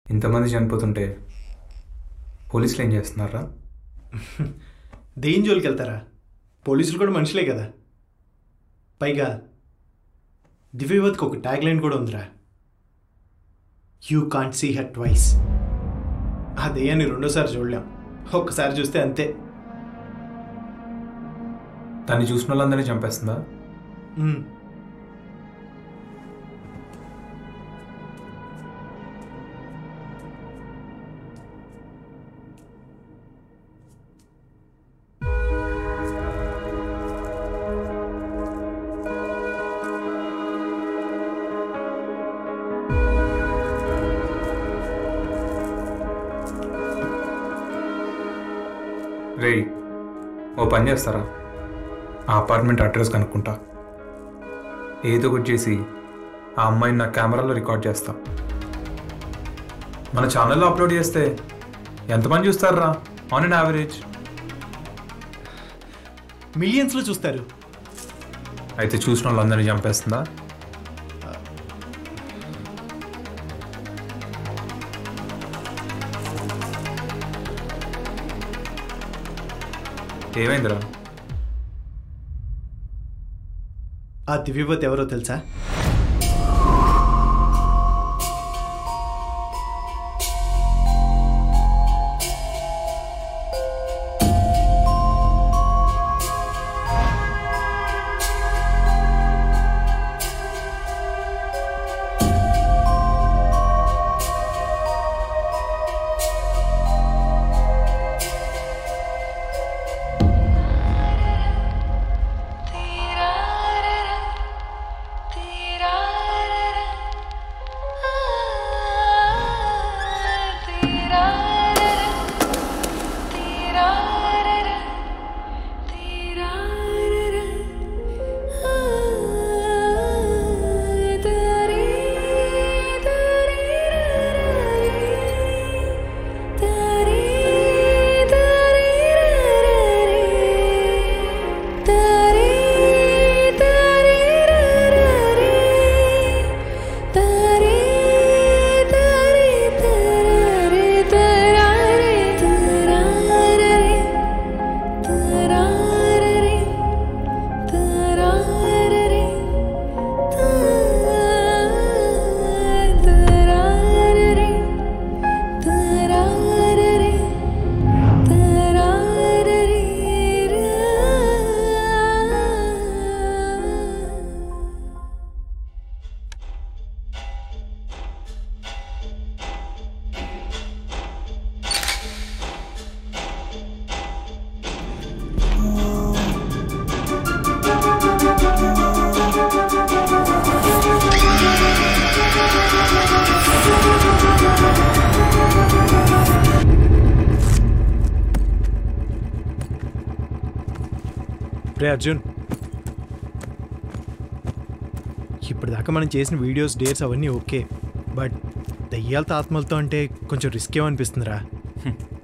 ఇంతమంది చనిపోతుంటే పోలీసులు ఏం చేస్తున్నారా దెయ్యం జోలికి వెళ్తారా పోలీసులు కూడా మనుషులే కదా పైగా దివ్యవతికి ఒక ట్యాగ్ లైన్ కూడా ఉందిరా you can't see her twice ఆ దెయ్యాన్ని రెండోసారి చూడలేం ఒక్కసారి చూస్తే అంతే దాన్ని చూసిన వాళ్ళందరినీ చంపేస్తుందా మ్మ్. రేయ్ ఓ పని చేస్తారా ఆ అపార్ట్మెంట్ అడ్రస్ కనుక్కుంటా ఏదో ఒకటి చేసి ఆ అమ్మాయిని నా కెమెరాలో రికార్డ్ చేస్తా మన ఛానల్లో అప్లోడ్ చేస్తే ఎంతమంది చూస్తారా ఆన్ అండ్ యావరేజ్ మిలియన్స్లో చూస్తారు అయితే చూసిన వాళ్ళందరినీ చంపేస్తుందా ఏమైందిరా ఆ దివ్యవతి ఎవరో తెలుసా రే అర్జున్ ఇప్పటిదాకా మనం చేసిన వీడియోస్ డేట్స్ అవన్నీ ఓకే బట్ దయ్యాలతో ఆత్మలతో అంటే కొంచెం రిస్క్ ఏమనిపిస్తుందిరా